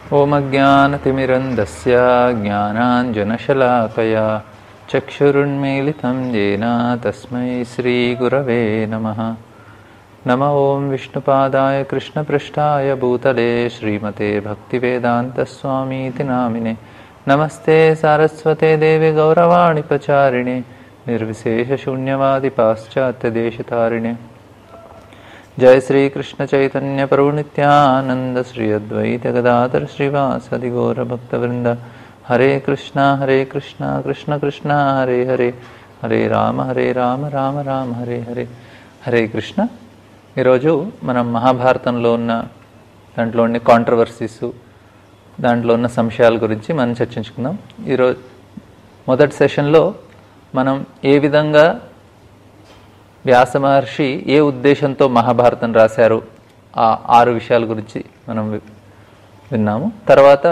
ॐ अज्ञानतिमिरन्दस्य ज्ञानाञ्जनशलाकया चक्षुरुन्मीलितं येन तस्मै श्रीगुरवे नमः नम ॐ विष्णुपादाय कृष्णपृष्ठाय भूतले श्रीमते भक्तिवेदान्तस्वामीति नामिने नमस्ते सारस्वते देवे गौरवाणि प्रचारिणे निर्विशेषशून्यवादि पाश्चात्यदेशतारिणे जय श्री कृष्ण चैतन्य प्रभु नित्यानंद श्री अद्वैत गदाधर श्रीवासदि गौर भक्त वृंद हरे कृष्णा हरे कृष्णा कृष्ण कृष्णा हरे हरे హరే రామ హరే రామ రామ రామ హరే హరే హరే కృష్ణ ఈరోజు మనం మహాభారతంలో ఉన్న దాంట్లో ఉన్న కాంట్రవర్సీస్ దాంట్లో ఉన్న సంశయాల గురించి మనం చర్చించుకుందాం ఈరోజు మొదటి సెషన్లో మనం ఏ విధంగా వ్యాస మహర్షి ఏ ఉద్దేశంతో మహాభారతం రాశారు ఆ ఆరు విషయాల గురించి మనం వి- విన్నాము తర్వాత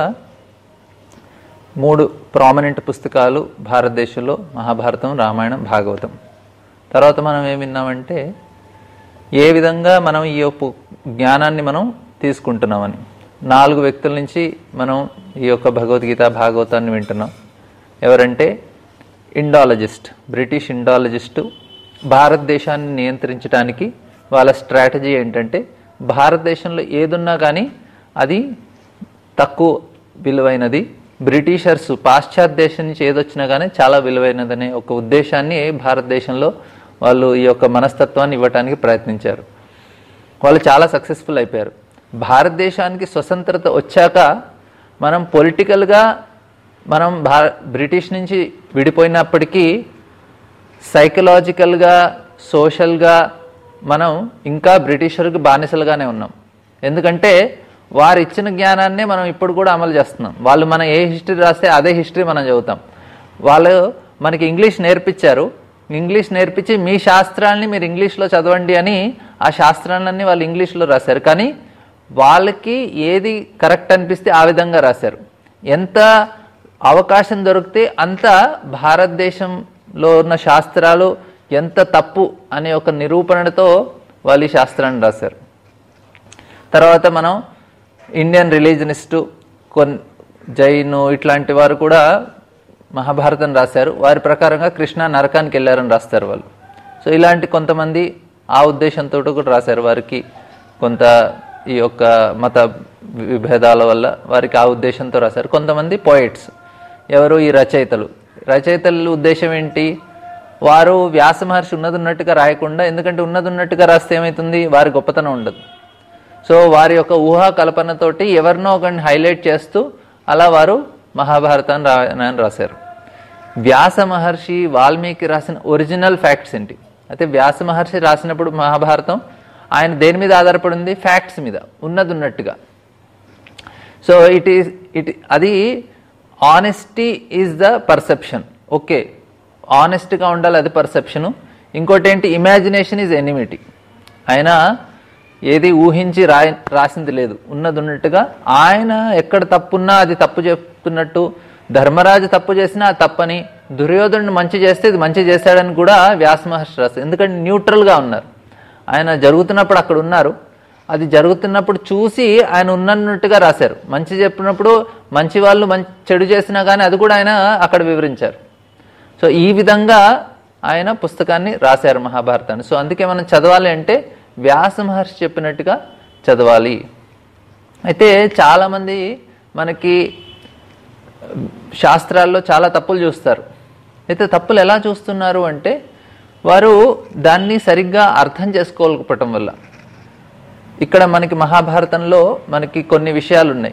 మూడు ప్రామినెంట్ పుస్తకాలు భారతదేశంలో మహాభారతం రామాయణం భాగవతం తర్వాత మనం ఏం విన్నామంటే ఏ విధంగా మనం ఈ యొక్క జ్ఞానాన్ని మనం తీసుకుంటున్నామని నాలుగు వ్యక్తుల నుంచి మనం ఈ యొక్క భగవద్గీత భాగవతాన్ని వింటున్నాం ఎవరంటే ఇండాలజిస్ట్ బ్రిటిష్ ఇండాలజిస్టు భారతదేశాన్ని నియంత్రించడానికి వాళ్ళ స్ట్రాటజీ ఏంటంటే భారతదేశంలో ఏదున్నా కానీ అది తక్కువ విలువైనది బ్రిటిషర్స్ పాశ్చాత్య దేశం నుంచి ఏదొచ్చినా కానీ చాలా విలువైనదనే ఒక ఉద్దేశాన్ని భారతదేశంలో వాళ్ళు ఈ యొక్క మనస్తత్వాన్ని ఇవ్వడానికి ప్రయత్నించారు వాళ్ళు చాలా సక్సెస్ఫుల్ అయిపోయారు భారతదేశానికి స్వతంత్రత వచ్చాక మనం పొలిటికల్గా మనం భార బ్రిటిష్ నుంచి విడిపోయినప్పటికీ సైకలాజికల్గా సోషల్గా మనం ఇంకా బ్రిటిషర్కి బానిసలుగానే ఉన్నాం ఎందుకంటే వారు ఇచ్చిన జ్ఞానాన్నే మనం ఇప్పుడు కూడా అమలు చేస్తున్నాం వాళ్ళు మనం ఏ హిస్టరీ రాస్తే అదే హిస్టరీ మనం చదువుతాం వాళ్ళు మనకి ఇంగ్లీష్ నేర్పించారు ఇంగ్లీష్ నేర్పించి మీ శాస్త్రాల్ని మీరు ఇంగ్లీష్లో చదవండి అని ఆ శాస్త్రాలన్నీ వాళ్ళు ఇంగ్లీష్లో రాశారు కానీ వాళ్ళకి ఏది కరెక్ట్ అనిపిస్తే ఆ విధంగా రాశారు ఎంత అవకాశం దొరికితే అంత భారతదేశంలో ఉన్న శాస్త్రాలు ఎంత తప్పు అనే ఒక నిరూపణతో వాళ్ళు ఈ శాస్త్రాన్ని రాశారు తర్వాత మనం ఇండియన్ రిలీజనిస్టు కొన్ జైను ఇట్లాంటి వారు కూడా మహాభారతం రాశారు వారి ప్రకారంగా కృష్ణ నరకానికి వెళ్ళారని రాస్తారు వాళ్ళు సో ఇలాంటి కొంతమంది ఆ ఉద్దేశంతో కూడా రాశారు వారికి కొంత ఈ యొక్క మత విభేదాల వల్ల వారికి ఆ ఉద్దేశంతో రాశారు కొంతమంది పోయిట్స్ ఎవరు ఈ రచయితలు రచయితల ఉద్దేశం ఏంటి వారు వ్యాస మహర్షి ఉన్నది ఉన్నట్టుగా రాయకుండా ఎందుకంటే ఉన్నది ఉన్నట్టుగా రాస్తే ఏమవుతుంది వారి గొప్పతనం ఉండదు సో వారి యొక్క ఊహా కల్పనతోటి ఎవరినో ఒకరిని హైలైట్ చేస్తూ అలా వారు మహాభారతాన్ని రాయనని రాశారు వ్యాస మహర్షి వాల్మీకి రాసిన ఒరిజినల్ ఫ్యాక్ట్స్ ఏంటి అయితే వ్యాస మహర్షి రాసినప్పుడు మహాభారతం ఆయన దేని మీద ఆధారపడి ఉంది ఫ్యాక్ట్స్ మీద ఉన్నది ఉన్నట్టుగా సో ఇట్ ఈస్ ఇట్ అది honesty is the perception okay ఆనెస్ట్గా ఉండాలి అది పర్సెప్షను ఇంకోటి ఏంటి ఇమాజినేషన్ ఈజ్ ఎనిమిటీ ఆయన ఏది ఊహించి రాయ రాసింది లేదు ఉన్నది ఉన్నట్టుగా ఆయన ఎక్కడ తప్పున్నా అది తప్పు చెప్తున్నట్టు ధర్మరాజు తప్పు చేసినా అది తప్పని దుర్యోధనుడు మంచి చేస్తే ఇది మంచి చేశాడని కూడా వ్యాస మహర్షి రాశారు ఎందుకంటే న్యూట్రల్గా ఉన్నారు ఆయన జరుగుతున్నప్పుడు అక్కడ ఉన్నారు అది జరుగుతున్నప్పుడు చూసి ఆయన ఉన్నట్టుగా రాశారు మంచి చెప్పినప్పుడు మంచి వాళ్ళు మంచి చెడు చేసినా కానీ అది కూడా ఆయన అక్కడ వివరించారు సో ఈ విధంగా ఆయన పుస్తకాన్ని రాశారు మహాభారతాన్ని సో అందుకే మనం చదవాలి అంటే వ్యాస మహర్షి చెప్పినట్టుగా చదవాలి అయితే చాలామంది మనకి శాస్త్రాల్లో చాలా తప్పులు చూస్తారు అయితే తప్పులు ఎలా చూస్తున్నారు అంటే వారు దాన్ని సరిగ్గా అర్థం చేసుకోలేకపోవటం వల్ల ఇక్కడ మనకి మహాభారతంలో మనకి కొన్ని విషయాలు ఉన్నాయి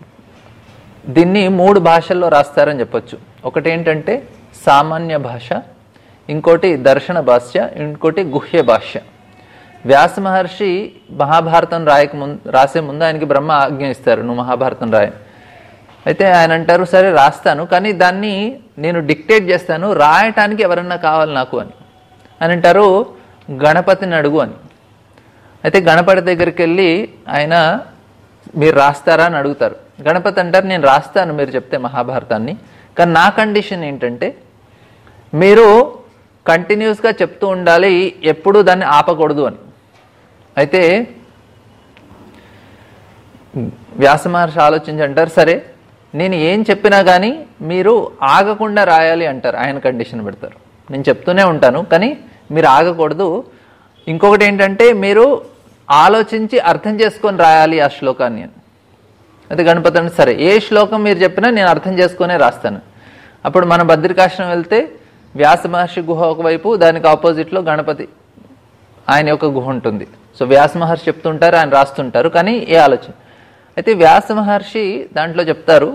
దీన్ని మూడు భాషల్లో రాస్తారని చెప్పొచ్చు ఒకటి ఏంటంటే సామాన్య భాష ఇంకోటి దర్శన భాష్య ఇంకోటి గుహ్య భాష్య వ్యాస మహర్షి మహాభారతం రాయక ముందు రాసే ముందు ఆయనకి బ్రహ్మ ఆజ్ఞ ఇస్తారు నువ్వు మహాభారతం రాయ అయితే ఆయన అంటారు సరే రాస్తాను కానీ దాన్ని నేను డిక్టేట్ చేస్తాను రాయటానికి ఎవరన్నా కావాలి నాకు అని అని అంటారు గణపతిని అడుగు అని అయితే గణపతి దగ్గరికి వెళ్ళి ఆయన మీరు రాస్తారా అని అడుగుతారు గణపతి అంటారు నేను రాస్తాను మీరు చెప్తే మహాభారతాన్ని కానీ నా కండిషన్ ఏంటంటే మీరు కంటిన్యూస్గా చెప్తూ ఉండాలి ఎప్పుడూ దాన్ని ఆపకూడదు అని అయితే వ్యాస మహర్షి ఆలోచించి అంటారు సరే నేను ఏం చెప్పినా కానీ మీరు ఆగకుండా రాయాలి అంటారు ఆయన కండిషన్ పెడతారు నేను చెప్తూనే ఉంటాను కానీ మీరు ఆగకూడదు ఇంకొకటి ఏంటంటే మీరు ఆలోచించి అర్థం చేసుకొని రాయాలి ఆ శ్లోకాన్ని అని అయితే గణపతి అంటే సరే ఏ శ్లోకం మీరు చెప్పినా నేను అర్థం చేసుకునే రాస్తాను అప్పుడు మన బద్రికాశ్రమం వెళ్తే వ్యాస మహర్షి గుహ ఒకవైపు దానికి ఆపోజిట్లో గణపతి ఆయన యొక్క గుహ ఉంటుంది సో వ్యాస మహర్షి చెప్తుంటారు ఆయన రాస్తుంటారు కానీ ఏ ఆలోచన అయితే వ్యాస మహర్షి దాంట్లో చెప్తారు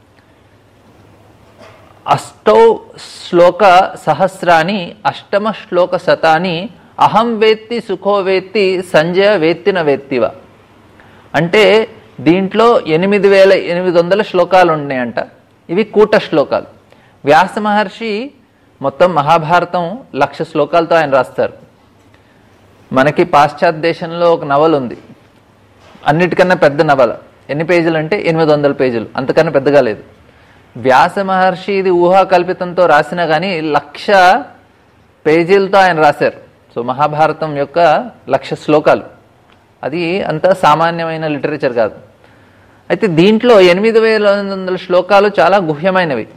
అష్టౌ శ్లోక సహస్రాని అష్టమ శ్లోక శతాని అహం వేత్తి సుఖో వేత్తి సంజయ వేత్తిన వేత్తివ అంటే దీంట్లో ఎనిమిది వేల ఎనిమిది వందల శ్లోకాలు ఉన్నాయంట ఇవి కూట శ్లోకాలు వ్యాస మహర్షి మొత్తం మహాభారతం లక్ష శ్లోకాలతో ఆయన రాస్తారు మనకి పాశ్చాత్య దేశంలో ఒక నవల ఉంది అన్నిటికన్నా పెద్ద నవల ఎన్ని పేజీలు అంటే ఎనిమిది వందల పేజీలు అంతకన్నా పెద్దగా లేదు వ్యాస మహర్షి ఇది ఊహాకల్పితంతో రాసినా కానీ లక్ష పేజీలతో ఆయన రాశారు సో మహాభారతం యొక్క లక్ష శ్లోకాలు అది అంత సామాన్యమైన లిటరేచర్ కాదు అయితే దీంట్లో ఎనిమిది వేల వందల శ్లోకాలు చాలా గుహ్యమైనవి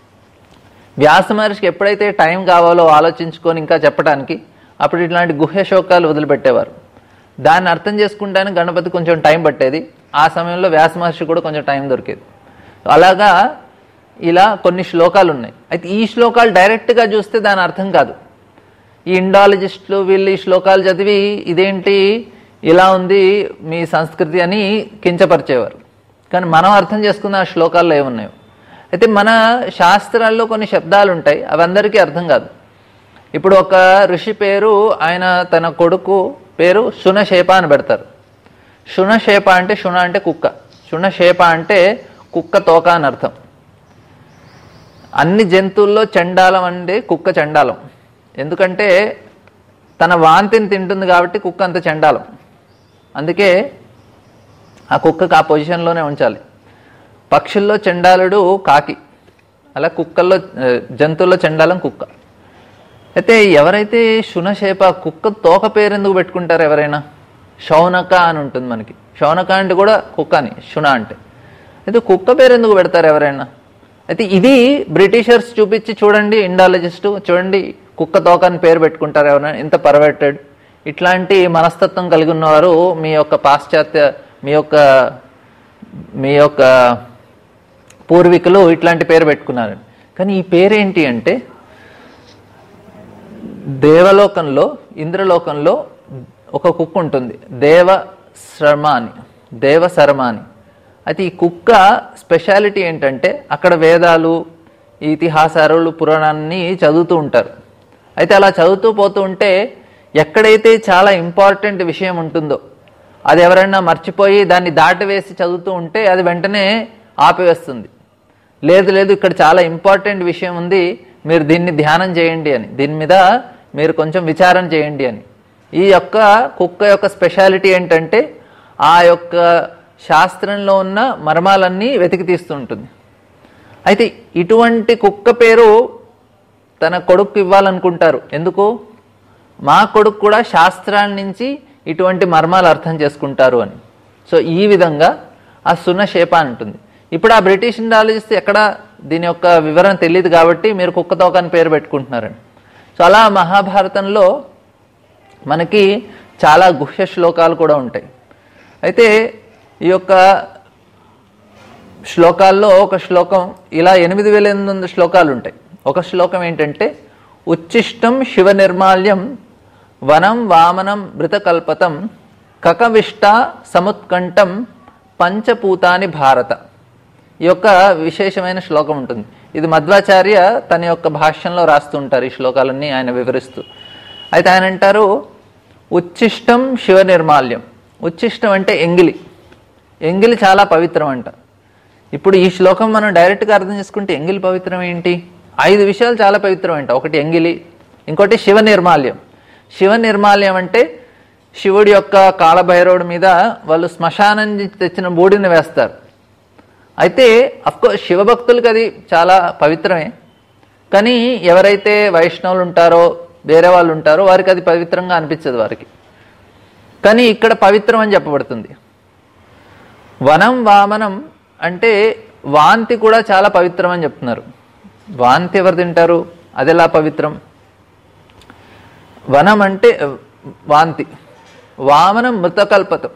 వ్యాస మహర్షికి ఎప్పుడైతే టైం కావాలో ఆలోచించుకొని ఇంకా చెప్పడానికి అప్పుడు ఇట్లాంటి గుహ్య శోకాలు వదిలిపెట్టేవారు దాన్ని అర్థం చేసుకుంటానికి గణపతి కొంచెం టైం పట్టేది ఆ సమయంలో వ్యాస మహర్షి కూడా కొంచెం టైం దొరికేది అలాగా ఇలా కొన్ని శ్లోకాలు ఉన్నాయి అయితే ఈ శ్లోకాలు డైరెక్ట్గా చూస్తే దాని అర్థం కాదు ఈ ఇండాలజిస్టులు వీళ్ళు ఈ శ్లోకాలు చదివి ఇదేంటి ఇలా ఉంది మీ సంస్కృతి అని కించపరిచేవారు కానీ మనం అర్థం చేసుకున్న ఆ శ్లోకాల్లో ఏమున్నాయో అయితే మన శాస్త్రాల్లో కొన్ని శబ్దాలు ఉంటాయి అవి అందరికీ అర్థం కాదు ఇప్పుడు ఒక ఋషి పేరు ఆయన తన కొడుకు పేరు శునశేప అని పెడతారు శునశేప అంటే శున అంటే కుక్క శునశేప అంటే కుక్క తోక అని అర్థం అన్ని జంతువుల్లో చండాలం అంటే కుక్క చండాలం ఎందుకంటే తన వాంతిని తింటుంది కాబట్టి కుక్క అంత చండాలం అందుకే ఆ కుక్కకు ఆ పొజిషన్లోనే ఉంచాలి పక్షుల్లో చండాలుడు కాకి అలా కుక్కల్లో ఆ, జంతువుల్లో చండాలం కుక్క అయితే ఎవరైతే శునశేప కుక్క తోక పేరు ఎందుకు పెట్టుకుంటారు ఎవరైనా శౌనక అని ఉంటుంది మనకి శౌనక అంటే కూడా కుక్క అని శున అంటే అయితే కుక్క పేరు ఎందుకు పెడతారు ఎవరైనా అయితే ఇది బ్రిటిషర్స్ చూపించి చూడండి ఇండాలజిస్టు చూడండి కుక్క తోక అని పేరు పెట్టుకుంటారు ఎవరైనా ఇంత పర్వెటెడ్ ఇట్లాంటి మనస్తత్వం కలిగి ఉన్నవారు మీ యొక్క పాశ్చాత్య మీ యొక్క మీ యొక్క పూర్వీకులు ఇట్లాంటి పేరు పెట్టుకున్నారు కానీ ఈ పేరేంటి అంటే దేవలోకంలో ఇంద్రలోకంలో ఒక కుక్క ఉంటుంది దేవ శర్మ అని దేవ శర్మ అని అయితే ఈ కుక్క స్పెషాలిటీ ఏంటంటే అక్కడ వేదాలు ఈ ఇతిహాసాలు పురాణాన్ని చదువుతూ ఉంటారు అయితే అలా చదువుతూ పోతూ ఉంటే ఎక్కడైతే చాలా ఇంపార్టెంట్ విషయం ఉంటుందో అది ఎవరైనా మర్చిపోయి దాన్ని దాటివేసి చదువుతూ ఉంటే అది వెంటనే ఆపివేస్తుంది లేదు లేదు ఇక్కడ చాలా ఇంపార్టెంట్ విషయం ఉంది మీరు దీన్ని ధ్యానం చేయండి అని దీని మీద మీరు కొంచెం విచారం చేయండి అని ఈ యొక్క కుక్క యొక్క స్పెషాలిటీ ఏంటంటే ఆ యొక్క శాస్త్రంలో ఉన్న మర్మాలన్నీ వెతికి తీస్తూ ఉంటుంది అయితే ఇటువంటి కుక్క పేరు తన కొడుకు ఇవ్వాలనుకుంటారు ఎందుకు మా కొడుకు కూడా శాస్త్రాల నుంచి ఇటువంటి మర్మాలు అర్థం చేసుకుంటారు అని సో ఈ విధంగా ఆ సున్నశేప అని ఉంటుంది ఇప్పుడు ఆ బ్రిటిష్ ఇండాలజిస్ట్ ఎక్కడ దీని యొక్క వివరణ తెలియదు కాబట్టి మీరు కుక్క తోక అని పేరు పెట్టుకుంటున్నారండి సో అలా మహాభారతంలో మనకి చాలా గుహ్య శ్లోకాలు కూడా ఉంటాయి అయితే ఈ యొక్క శ్లోకాల్లో ఒక శ్లోకం ఇలా ఎనిమిది వేల ఎనిమిది వందల శ్లోకాలు ఉంటాయి ఒక శ్లోకం ఏంటంటే ఉచ్చిష్టం శివ నిర్మాల్యం వనం వామనం మృతకల్పతం కకవిష్ట సముత్కంఠం పంచపూతాని భారత ఈ యొక్క విశేషమైన శ్లోకం ఉంటుంది ఇది మధ్వాచార్య తన యొక్క భాష్యంలో రాస్తూ ఉంటారు ఈ శ్లోకాలన్నీ ఆయన వివరిస్తూ అయితే ఆయన అంటారు ఉచ్చిష్టం శివ నిర్మాల్యం ఉచ్చిష్టం అంటే ఎంగిలి ఎంగిలి చాలా పవిత్రం అంట ఇప్పుడు ఈ శ్లోకం మనం డైరెక్ట్గా అర్థం చేసుకుంటే ఎంగిలి పవిత్రం ఏంటి ఐదు విషయాలు చాలా పవిత్రం అంట ఒకటి ఎంగిలి ఇంకోటి శివ నిర్మాల్యం శివ నిర్మాల్యం అంటే శివుడి యొక్క కాళభైరవుడి మీద వాళ్ళు శ్మశానం నుంచి తెచ్చిన బూడిని వేస్తారు అయితే అఫ్కోర్స్ శివభక్తులకి అది చాలా పవిత్రమే కానీ ఎవరైతే వైష్ణవులు ఉంటారో వేరే వాళ్ళు ఉంటారో వారికి అది పవిత్రంగా అనిపించదు వారికి కానీ ఇక్కడ పవిత్రం అని చెప్పబడుతుంది వనం వామనం అంటే వాంతి కూడా చాలా పవిత్రం అని చెప్తున్నారు వాంతి ఎవరు తింటారు అది ఎలా పవిత్రం వనం అంటే ఆ, వాంతి వామనం మృతకల్పతం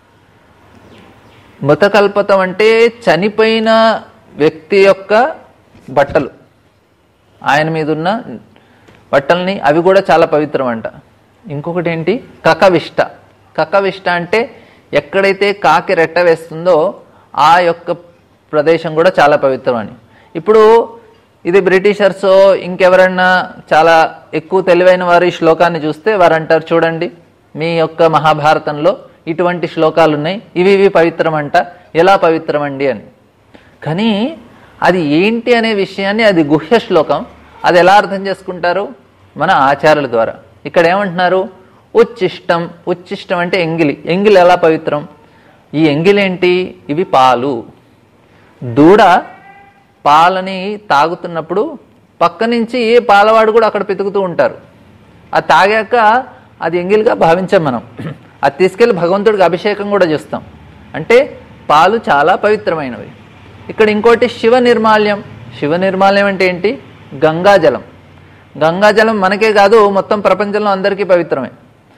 మృతకల్పతం అంటే చనిపోయిన వ్యక్తి యొక్క బట్టలు ఆయన మీద ఉన్న బట్టల్ని అవి కూడా చాలా పవిత్రం అంట ఇంకొకటి ఏంటి కకవిష్ట కకవిష్ట అంటే ఎక్కడైతే కాకి రెట్ట వేస్తుందో ఆ యొక్క ప్రదేశం కూడా చాలా పవిత్రం అని ఇప్పుడు ఇది బ్రిటిషర్స్ ఇంకెవరన్నా చాలా ఎక్కువ తెలివైన వారు ఈ శ్లోకాన్ని చూస్తే వారు అంటారు చూడండి మీ యొక్క మహాభారతంలో ఇటువంటి శ్లోకాలు ఉన్నాయి ఇవి ఇవి పవిత్రం అంట ఎలా పవిత్రం అండి అని కానీ అది ఏంటి అనే విషయాన్ని అది గుహ్య శ్లోకం అది ఎలా అర్థం చేసుకుంటారు మన ఆచార్యుల ద్వారా ఇక్కడ ఏమంటున్నారు ఉచ్చిష్టం ఉచ్చిష్టం అంటే ఎంగిలి ఎంగిలి ఎలా పవిత్రం ఈ ఎంగిలి ఏంటి ఇవి పాలు దూడ పాలని తాగుతున్నప్పుడు పక్క నుంచి పాలవాడు కూడా అక్కడ పెతుకుతూ ఉంటారు అది తాగాక అది ఎంగిలిగా భావించాం మనం అది తీసుకెళ్లి భగవంతుడికి అభిషేకం కూడా చేస్తాం అంటే పాలు చాలా పవిత్రమైనవి ఇక్కడ ఇంకోటి శివ నిర్మాల్యం శివ నిర్మాల్యం అంటే ఏంటి గంగాజలం గంగాజలం మనకే కాదు మొత్తం ప్రపంచంలో అందరికీ పవిత్రమే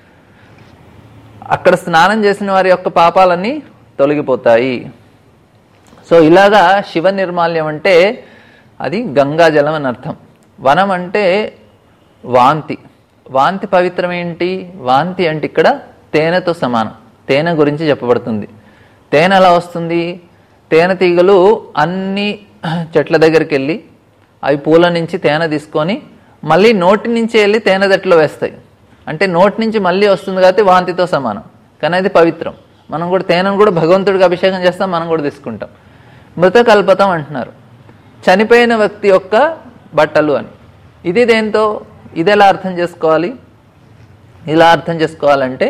అక్కడ స్నానం చేసిన వారి యొక్క పాపాలన్నీ తొలగిపోతాయి సో ఇలాగా శివ నిర్మాల్యం అంటే అది గంగాజలం అని అర్థం వనం అంటే వాంతి వాంతి పవిత్రం ఏంటి వాంతి అంటే ఇక్కడ తేనెతో సమానం తేనె గురించి చెప్పబడుతుంది తేనె ఎలా వస్తుంది తేనె తీగలు అన్ని చెట్ల దగ్గరికి వెళ్ళి అవి పూల నుంచి తేనె తీసుకొని మళ్ళీ నోటి నుంచి వెళ్ళి తేనె దట్లో వేస్తాయి అంటే నోటి నుంచి మళ్ళీ వస్తుంది కాబట్టి వాంతితో సమానం కానీ అది పవిత్రం మనం కూడా తేనెను కూడా భగవంతుడికి అభిషేకం చేస్తాం మనం కూడా తీసుకుంటాం మృతకల్పతం అంటున్నారు చనిపోయిన వ్యక్తి యొక్క బట్టలు అని ఇది దేంతో ఇది ఎలా అర్థం చేసుకోవాలి ఇలా అర్థం చేసుకోవాలంటే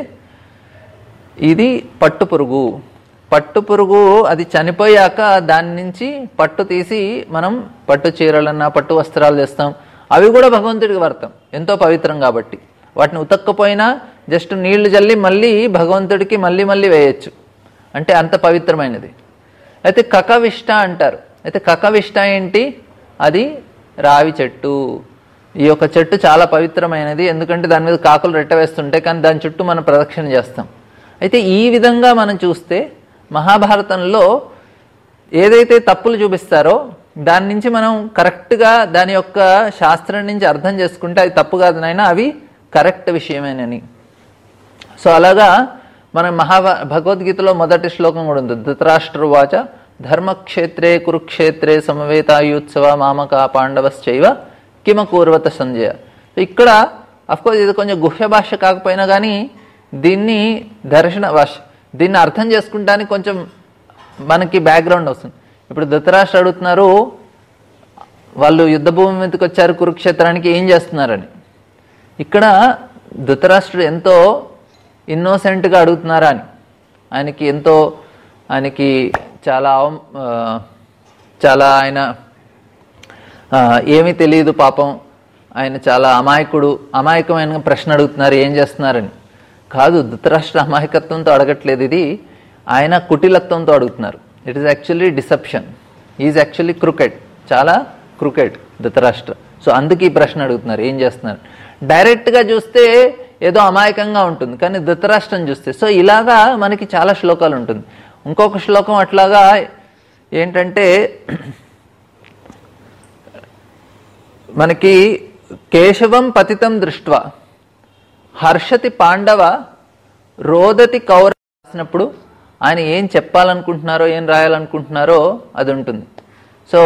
ఇది పట్టు పురుగు పట్టు పురుగు అది చనిపోయాక దాని నుంచి పట్టు తీసి మనం పట్టు చీరలన్నా పట్టు వస్త్రాలు తెస్తాం అవి కూడా భగవంతుడికి వర్తం ఎంతో పవిత్రం కాబట్టి వాటిని ఉతక్కపోయినా జస్ట్ నీళ్లు జల్లి మళ్ళీ భగవంతుడికి మళ్ళీ మళ్ళీ వేయచ్చు అంటే అంత పవిత్రమైనది అయితే కకవిష్ట అంటారు అయితే కకవిష్ట ఏంటి అది రావి చెట్టు ఈ యొక్క చెట్టు చాలా పవిత్రమైనది ఎందుకంటే దాని మీద కాకులు రెట్ట వేస్తుంటాయి కానీ దాని చుట్టూ మనం ప్రదక్షిణ చేస్తాం అయితే ఈ విధంగా మనం చూస్తే మహాభారతంలో ఏదైతే తప్పులు చూపిస్తారో దాని నుంచి మనం కరెక్ట్గా దాని యొక్క శాస్త్రం నుంచి అర్థం చేసుకుంటే అది తప్పు కాదు నాయనా అవి కరెక్ట్ విషయమేనని సో అలాగా మన మహా భగవద్గీతలో మొదటి శ్లోకం కూడా ఉంది ధృతరాష్ట్రవాచ ధర్మక్షేత్రే కురుక్షేత్రే సమవేతాయుత్సవ మామక పాండవశ్చైవ కిమకూర్వత సంజయ ఇక్కడ అఫ్కోర్స్ ఇది కొంచెం గుహ్య భాష కాకపోయినా కానీ దీన్ని దర్శన భాష దీన్ని అర్థం చేసుకుంటానికి కొంచెం మనకి బ్యాక్గ్రౌండ్ వస్తుంది ఇప్పుడు ధృతరాష్ట్ర అడుగుతున్నారు వాళ్ళు యుద్ధ భూమి మీదకి వచ్చారు కురుక్షేత్రానికి ఏం చేస్తున్నారని ఇక్కడ ధృతరాష్ట్రుడు ఎంతో ఇన్నోసెంట్గా అడుగుతున్నారా అని ఆయనకి ఎంతో ఆయనకి చాలా అవం- ఆ, చాలా ఆయన ఆ, ఏమీ తెలియదు పాపం ఆయన చాలా అమాయకుడు అమాయకమైన ప్రశ్న అడుగుతున్నారు ఏం చేస్తున్నారని కాదు ధృతరాష్ట్ర అమాయకత్వంతో అడగట్లేదు ఇది ఆయన కుటిలత్వంతో అడుగుతున్నారు it is actually deception is actually cricket చాలా క్రికెట్ ధృతరాష్ట్ర సో అందుకే ఈ ప్రశ్న అడుగుతున్నారు ఏం చేస్తున్నారు డైరెక్ట్గా చూస్తే ఏదో అమాయకంగా ఉంటుంది కానీ ధృతరాష్ట్రం చూస్తే సో ఇలాగా మనకి చాలా శ్లోకాలు ఉంటుంది ఇంకొక శ్లోకం అట్లాగా ఏంటంటే మనకి కేశవం పతితం దృష్ట్వా హర్షతి పాండవ రోదతి కౌర రాసినప్పుడు ఆయన ఏం చెప్పాలనుకుంటున్నారో ఏం రాయాలనుకుంటున్నారో అది ఉంటుంది సో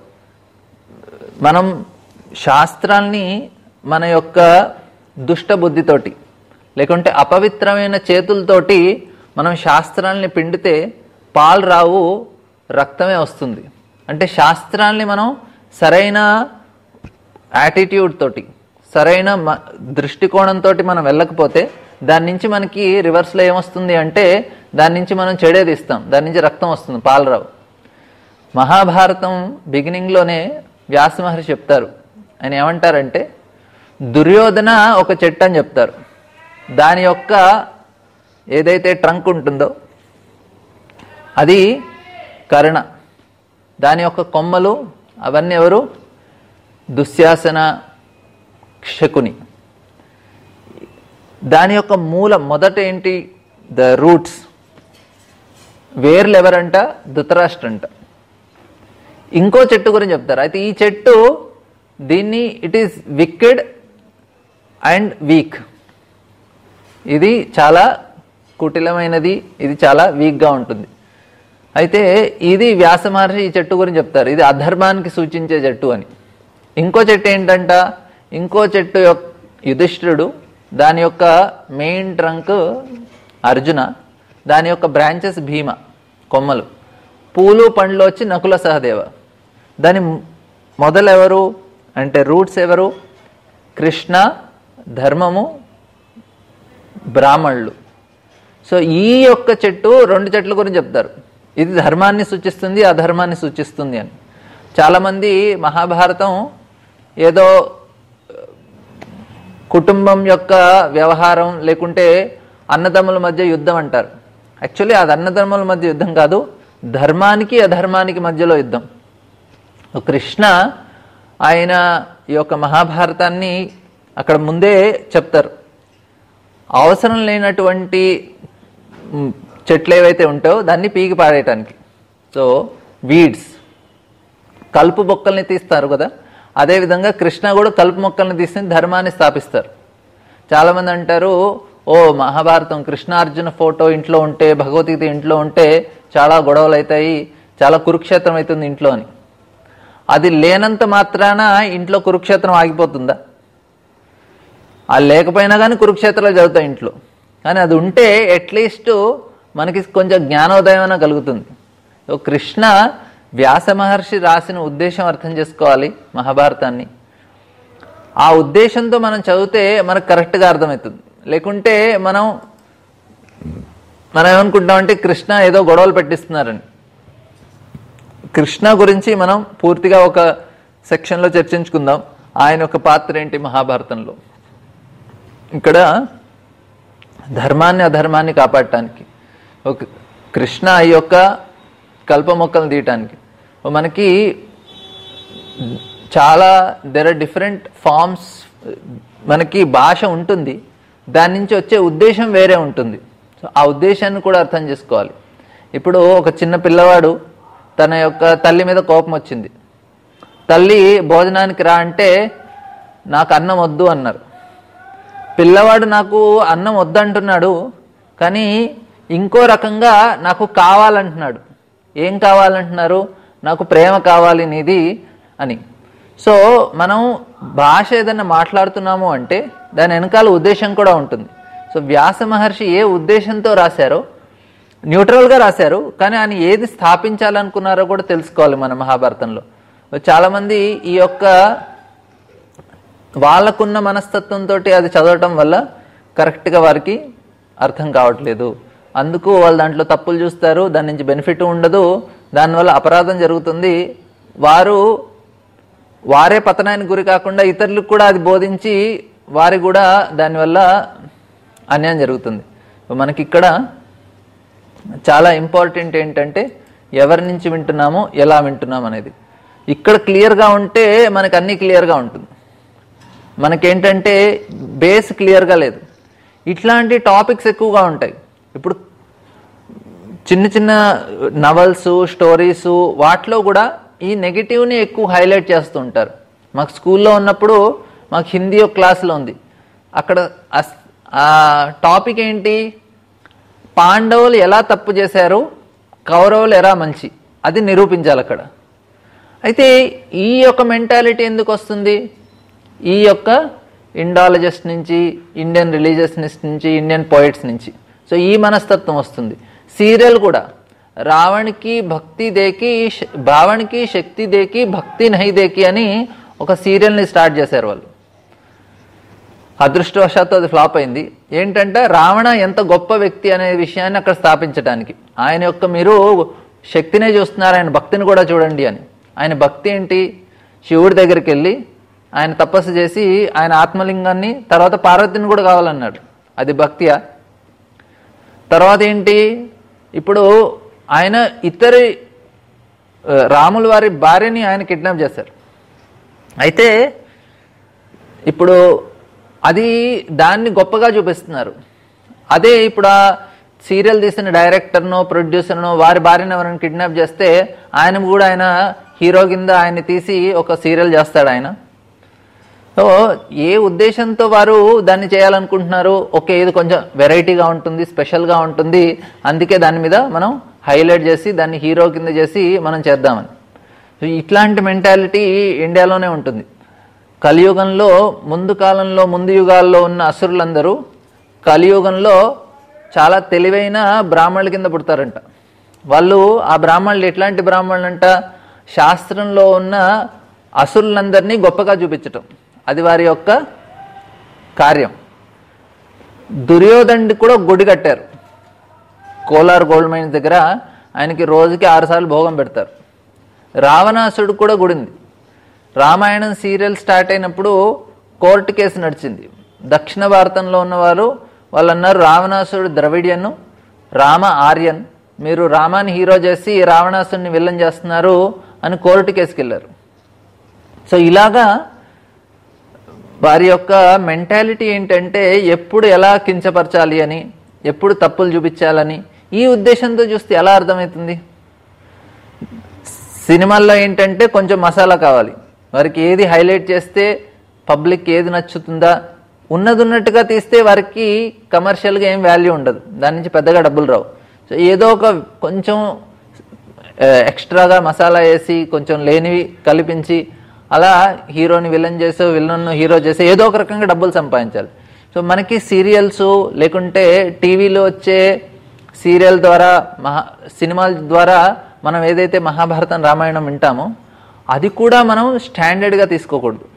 మనం శాస్త్రాల్ని మన యొక్క దుష్ట బుద్ధితోటి లేకుంటే అపవిత్రమైన చేతులతోటి మనం శాస్త్రాల్ని పిండితే పాలు రావు రక్తమే వస్తుంది అంటే శాస్త్రాల్ని మనం సరైన యాటిట్యూడ్ తోటి సరైన మ- దృష్టికోణంతో మనం వెళ్ళకపోతే దాని నుంచి మనకి రివర్స్లో ఏమొస్తుంది అంటే దాని నుంచి మనం చెడేది ఇస్తాం దాని నుంచి రక్తం వస్తుంది పాలరావు మహాభారతం బిగినింగ్లోనే వ్యాస మహర్షి చెప్తారు ఆయన ఏమంటారంటే దుర్యోధన ఒక చెట్టు అని చెప్తారు దాని యొక్క ఏదైతే ట్రంక్ ఉంటుందో అది కర్ణ దాని యొక్క కొమ్మలు అవన్నీ ఎవరు దుశ్శాసన శకుని దాని యొక్క మూలం మొదట ఏంటి ద రూట్స్ వేర్లు ఎవరంట ధృతరాష్ట్ర అంట ఇంకో చెట్టు గురించి చెప్తారు అయితే ఈ చెట్టు దీన్ని it is wicked and weak ఇది చాలా కుటిలమైనది ఇది చాలా వీక్గా ఉంటుంది అయితే ఇది వ్యాస మహర్షి ఈ చెట్టు గురించి చెప్తారు ఇది అధర్మానికి సూచించే చెట్టు అని ఇంకో చెట్టు ఏంటంట ఇంకో చెట్టు యొక్క యుధిష్ఠిరుడు దాని యొక్క మెయిన్ ట్రంక్ అర్జున దాని యొక్క బ్రాంచెస్ భీమ కొమ్మలు పూలు పండ్లు వచ్చి నకుల సహదేవ దాని మొదలు ఎవరు అంటే రూట్స్ ఎవరు కృష్ణ ధర్మము బ్రాహ్మణులు సో ఈ యొక్క చెట్టు రెండు చెట్ల గురించి చెప్తారు ఇది ధర్మాన్ని సూచిస్తుంది అధర్మాన్ని సూచిస్తుంది అని చాలామంది మహాభారతం ఏదో కుటుంబం యొక్క వ్యవహారం లేకుంటే అన్నదమ్ముల మధ్య యుద్ధం అంటారు యాక్చువల్లీ అది అన్నదమ్ముల మధ్య యుద్ధం కాదు ధర్మానికి అధర్మానికి మధ్యలో యుద్ధం కృష్ణ ఆయన ఈ యొక్క మహాభారతాన్ని అక్కడ ముందే చెప్తారు అవసరం లేనటువంటి మ్, చెట్లు ఏవైతే ఉంటాయో దాన్ని పీకి పాడేయటానికి సో వీడ్స్ కలుపు మొక్కల్ని తీస్తారు కదా అదేవిధంగా కృష్ణ కూడా కలుపు మొక్కల్ని తీసి ధర్మాన్ని స్థాపిస్తారు చాలామంది అంటారు ఓ మహాభారతం కృష్ణార్జున ఫోటో ఇంట్లో ఉంటే భగవద్గీత ఇంట్లో ఉంటే చాలా గొడవలు అవుతాయి చాలా కురుక్షేత్రం అవుతుంది ఇంట్లో అని అది లేనంత మాత్రాన ఇంట్లో కురుక్షేత్రం ఆగిపోతుందా అది లేకపోయినా కానీ కురుక్షేత్రాలు చదువుతాయి ఇంట్లో కానీ అది ఉంటే అట్లీస్ట్ మనకి కొంచెం జ్ఞానోదయం అయినా కలుగుతుంది సో కృష్ణ వ్యాస మహర్షి రాసిన ఉద్దేశం అర్థం చేసుకోవాలి మహాభారతాన్ని ఆ ఉద్దేశంతో మనం చదివితే మనకు కరెక్ట్గా అర్థమవుతుంది లేకుంటే మనం మనం ఏమనుకుంటామంటే కృష్ణ ఏదో గొడవలు పెట్టిస్తున్నారని కృష్ణ గురించి మనం పూర్తిగా ఒక సెక్షన్లో చర్చించుకుందాం ఆయన యొక్క పాత్ర ఏంటి మహాభారతంలో ఇక్కడ ధర్మాన్ని అధర్మాన్ని కాపాడటానికి ఒక కృష్ణ ఈ యొక్క కల్ప మొక్కలను తీయటానికి మనకి చాలా దెర్ ఆర్ డిఫరెంట్ ఫార్మ్స్ మనకి భాష ఉంటుంది దాని నుంచి వచ్చే ఉద్దేశం వేరే ఉంటుంది సో ఆ ఉద్దేశాన్ని కూడా అర్థం చేసుకోవాలి ఇప్పుడు ఒక చిన్న పిల్లవాడు తన యొక్క తల్లి మీద కోపం వచ్చింది తల్లి భోజనానికి రా అంటే నాకు అన్నం వద్దు అన్నారు పిల్లవాడు నాకు అన్నం వద్దంటున్నాడు కానీ ఇంకో రకంగా నాకు కావాలంటున్నాడు ఏం కావాలంటున్నారు నాకు ప్రేమ కావాలి నీది అని సో మనం భాష ఏదైనా మాట్లాడుతున్నాము అంటే దాని వెనకాల ఉద్దేశం కూడా ఉంటుంది సో వ్యాస మహర్షి ఏ ఉద్దేశంతో రాశారో న్యూట్రల్గా రాశారు కానీ ఆయన ఏది స్థాపించాలనుకున్నారో కూడా తెలుసుకోవాలి మన మహాభారతంలో చాలామంది ఈ యొక్క వాళ్ళకున్న మనస్తత్వంతో అది చదవటం వల్ల కరెక్ట్గా వారికి అర్థం కావట్లేదు అందుకు వాళ్ళు దాంట్లో తప్పులు చూస్తారు దాని నుంచి బెనిఫిట్ ఉండదు దానివల్ల అపరాధం జరుగుతుంది వారు వారే పతనానికి గురి కాకుండా ఇతరులకు కూడా అది బోధించి వారి కూడా దానివల్ల అన్యాయం జరుగుతుంది మనకి ఇక్కడ చాలా ఇంపార్టెంట్ ఏంటంటే ఎవరి నుంచి వింటున్నామో ఎలా వింటున్నాం అనేది ఇక్కడ క్లియర్గా ఉంటే మనకు అన్నీ క్లియర్గా ఉంటుంది మనకేంటంటే బేస్ క్లియర్గా లేదు ఇట్లాంటి టాపిక్స్ ఎక్కువగా ఉంటాయి ఇప్పుడు చిన్న చిన్న నవల్స్ స్టోరీస్ వాటిలో కూడా ఈ నెగిటివ్ని ఎక్కువ హైలైట్ చేస్తూ ఉంటారు మాకు స్కూల్లో ఉన్నప్పుడు మాకు హిందీ ఒక క్లాస్లో ఉంది అక్కడ అస్- ఆ టాపిక్ ఏంటి పాండవులు ఎలా తప్పు చేశారు కౌరవులు ఎలా మంచి అది నిరూపించాలి అక్కడ అయితే ఈ యొక్క మెంటాలిటీ ఎందుకు వస్తుంది ఈ యొక్క ఇండాలజిస్ట్ నుంచి ఇండియన్ రిలీజియస్నిస్ట్ నుంచి ఇండియన్ పోయిట్స్ నుంచి సో ఈ మనస్తత్వం వస్తుంది సీరియల్ కూడా రావణ్కి భక్తి దేకి శ- భావణ్కి శక్తి దేకి భక్తి నహి దేకి అని ఒక సీరియల్ని స్టార్ట్ చేశారు వాళ్ళు అదృష్టవశాత్తు అది ఫ్లాప్ అయింది ఏంటంటే రావణ ఎంత గొప్ప వ్యక్తి అనే విషయాన్ని అక్కడ స్థాపించడానికి ఆయన యొక్క మీరు శక్తినే చూస్తున్నారు ఆయన భక్తిని కూడా చూడండి అని ఆయన భక్తి ఏంటి శివుడి దగ్గరికి వెళ్ళి ఆయన తపస్సు చేసి ఆయన ఆత్మలింగాన్ని తర్వాత పార్వతిని కూడా కావాలన్నాడు అది భక్తియా తర్వాత ఏంటి ఇప్పుడు ఆయన ఇతరి ఆ, రాముల వారి భార్యని ఆయన కిడ్నాప్ చేశారు అయితే ఇప్పుడు అది దాన్ని గొప్పగా చూపిస్తున్నారు అదే ఇప్పుడు ఆ సీరియల్ తీసిన డైరెక్టర్నో ప్రొడ్యూసర్నో వారి భార్యను ఎవరైనా కిడ్నాప్ చేస్తే ఆయన కూడా ఆయన హీరో కింద ఆయన్ని తీసి ఒక సీరియల్ చేస్తాడు ఆయన సో ఏ ఉద్దేశంతో వారు దాన్ని చేయాలనుకుంటున్నారు ఓకే ఇది కొంచెం వెరైటీగా ఉంటుంది స్పెషల్గా ఉంటుంది అందుకే దాని మీద మనం హైలైట్ చేసి దాన్ని హీరో కింద చేసి మనం చేద్దామని సో ఇట్లాంటి మెంటాలిటీ ఇండియాలోనే ఉంటుంది కలియుగంలో ముందు కాలంలో ముందు యుగాల్లో ఉన్న అసురులందరూ కలియుగంలో చాలా తెలివైన బ్రాహ్మణుల కింద పుడతారంట వాళ్ళు ఆ బ్రాహ్మణులు ఎట్లాంటి బ్రాహ్మణులు అంట శాస్త్రంలో ఉన్న అసురులందరినీ గొప్పగా చూపించటం అది వారి యొక్క కార్యం దుర్యోధనుడి కూడా ఒక గుడి కట్టారు కోలార్ గోల్డ్ మైన్స్ దగ్గర ఆయనకి రోజుకి ఆరుసార్లు భోగం పెడతారు రావణాసుడు కూడా గుడింది రామాయణం సీరియల్ స్టార్ట్ అయినప్పుడు కోర్టు కేసు నడిచింది దక్షిణ భారతంలో ఉన్నవారు వాళ్ళు అన్నారు రావణాసుడు ద్రవిడియన్ రామ ఆర్యన్ మీరు రామాని హీరో చేసి రావణాసుడిని విల్లన్ చేస్తున్నారు అని కోర్టు కేసుకి వెళ్ళారు సో ఇలాగా వారి యొక్క మెంటాలిటీ ఏంటంటే ఎప్పుడు ఎలా కించపరచాలి అని ఎప్పుడు తప్పులు చూపించాలని ఈ ఉద్దేశంతో చూస్తే ఎలా అర్థమవుతుంది సినిమాల్లో ఏంటంటే కొంచెం మసాలా కావాలి వారికి ఏది హైలైట్ చేస్తే పబ్లిక్ ఏది నచ్చుతుందా ఉన్నది ఉన్నట్టుగా తీస్తే వారికి కమర్షియల్గా ఏం వాల్యూ ఉండదు దాని నుంచి పెద్దగా డబ్బులు రావు సో ఏదో ఒక కొంచెం ఆ, ఎక్స్ట్రాగా మసాలా వేసి కొంచెం లేనివి కల్పించి అలా హీరోని విలన్ చేసో విలన్ హీరో చేసో ఏదో ఒక రకంగా డబ్బులు సంపాదించాలి సో మనకి సీరియల్స్ లేకుంటే టీవీలో వచ్చే సీరియల్ ద్వారా మహా సినిమాల ద్వారా మనం ఏదైతే మహాభారతం రామాయణం వింటామో అది కూడా మనం స్టాండర్డ్గా తీసుకోకూడదు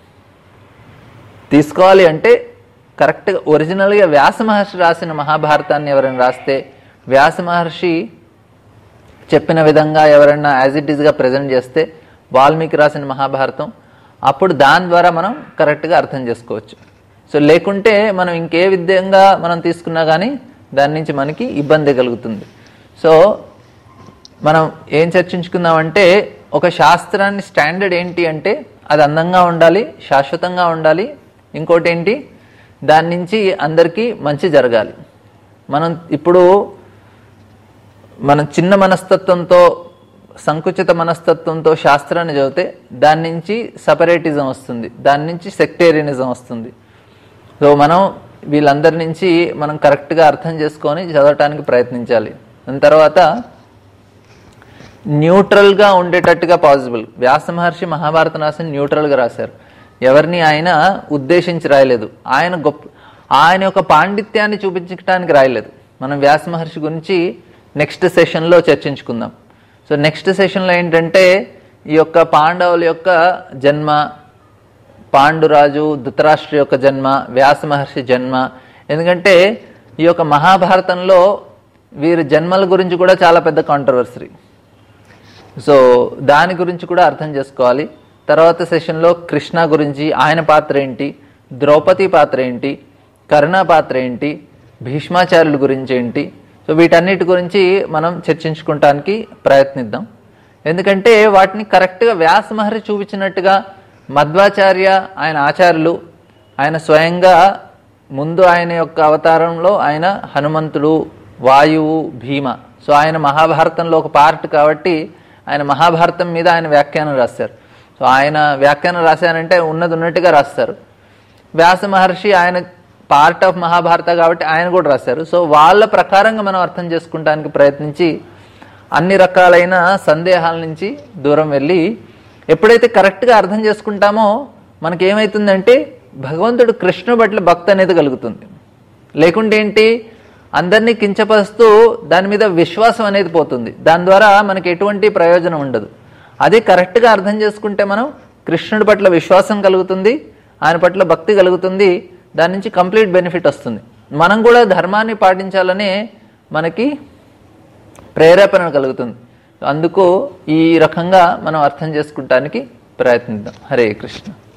తీసుకోవాలి అంటే కరెక్ట్గా ఒరిజినల్గా వ్యాస మహర్షి రాసిన మహాభారతాన్ని ఎవరైనా రాస్తే వ్యాస మహర్షి చెప్పిన విధంగా ఎవరైనా యాజ్ ఇట్ ఈస్గా ప్రజెంట్ చేస్తే వాల్మీకి రాసిన మహాభారతం అప్పుడు దాని ద్వారా మనం కరెక్ట్గా అర్థం చేసుకోవచ్చు సో లేకుంటే మనం ఇంకే విధంగా మనం తీసుకున్నా కానీ దాని నుంచి మనకి ఇబ్బంది కలుగుతుంది సో మనం ఏం చర్చించుకుందామంటే ఒక శాస్త్రాన్ని స్టాండర్డ్ ఏంటి అంటే అది అందంగా ఉండాలి శాశ్వతంగా ఉండాలి ఇంకోటి ఏంటి దాని నుంచి అందరికీ మంచి జరగాలి మనం ఇప్పుడు మనం చిన్న మనస్తత్వంతో సంకుచిత మనస్తత్వంతో శాస్త్రాన్ని చదివితే దాని నుంచి సపరేటిజం వస్తుంది దాని నుంచి సెక్టేరియనిజం వస్తుంది సో మనం వీళ్ళందరి నుంచి మనం కరెక్ట్గా అర్థం చేసుకొని చదవటానికి ప్రయత్నించాలి దాని తర్వాత న్యూట్రల్గా ఉండేటట్టుగా పాసిబుల్ వ్యాస మహర్షి మహాభారతం రాసిన న్యూట్రల్గా రాశారు ఎవరిని ఆయన ఉద్దేశించి రాయలేదు ఆయన గొప్ప ఆయన యొక్క పాండిత్యాన్ని చూపించడానికి రాయలేదు మనం వ్యాస మహర్షి గురించి నెక్స్ట్ సెషన్లో చర్చించుకుందాం సో నెక్స్ట్ సెషన్లో ఏంటంటే ఈ యొక్క పాండవుల యొక్క జన్మ పాండురాజు ధృతరాష్ట్ర యొక్క జన్మ వ్యాస మహర్షి జన్మ ఎందుకంటే ఈ యొక్క మహాభారతంలో వీరి జన్మల గురించి కూడా చాలా పెద్ద కాంట్రవర్సరీ సో దాని గురించి కూడా అర్థం చేసుకోవాలి తర్వాత సెషన్లో కృష్ణ గురించి ఆయన పాత్ర ఏంటి ద్రౌపది పాత్ర ఏంటి కరుణ పాత్ర ఏంటి భీష్మాచార్యుల గురించి ఏంటి సో వీటన్నిటి గురించి మనం చర్చించుకుంటానికి ప్రయత్నిద్దాం ఎందుకంటే వాటిని కరెక్ట్గా వ్యాస మహర్షి చూపించినట్టుగా మధ్వాచార్య ఆయన ఆచార్యులు ఆయన స్వయంగా ముందు ఆయన యొక్క అవతారంలో ఆయన హనుమంతుడు వాయువు భీమ సో ఆయన మహాభారతంలో ఒక పార్ట్ కాబట్టి ఆయన మహాభారతం మీద ఆయన వ్యాఖ్యానం రాశారు సో ఆయన వ్యాఖ్యానం రాశారంటే ఉన్నది ఉన్నట్టుగా రాస్తారు వ్యాస మహర్షి ఆయన పార్ట్ ఆఫ్ మహాభారత కాబట్టి ఆయన కూడా రాశారు సో వాళ్ళ ప్రకారంగా మనం అర్థం చేసుకుంటానికి ప్రయత్నించి అన్ని రకాలైన సందేహాల నుంచి దూరం వెళ్ళి ఎప్పుడైతే కరెక్ట్గా అర్థం చేసుకుంటామో మనకి ఏమవుతుందంటే భగవంతుడు కృష్ణ పట్ల భక్తి అనేది కలుగుతుంది లేకుంటే ఏంటి అందరినీ కించపరుస్తూ దాని మీద విశ్వాసం అనేది పోతుంది దాని ద్వారా మనకి ఎటువంటి ప్రయోజనం ఉండదు అది కరెక్ట్గా అర్థం చేసుకుంటే మనం కృష్ణుడి పట్ల విశ్వాసం కలుగుతుంది ఆయన పట్ల భక్తి కలుగుతుంది దాని నుంచి కంప్లీట్ బెనిఫిట్ వస్తుంది మనం కూడా ధర్మాన్ని పాటించాలనే మనకి ప్రేరేపణ కలుగుతుంది అందుకు ఈ రకంగా మనం అర్థం చేసుకుంటానికి ప్రయత్నిద్దాం హరే కృష్ణ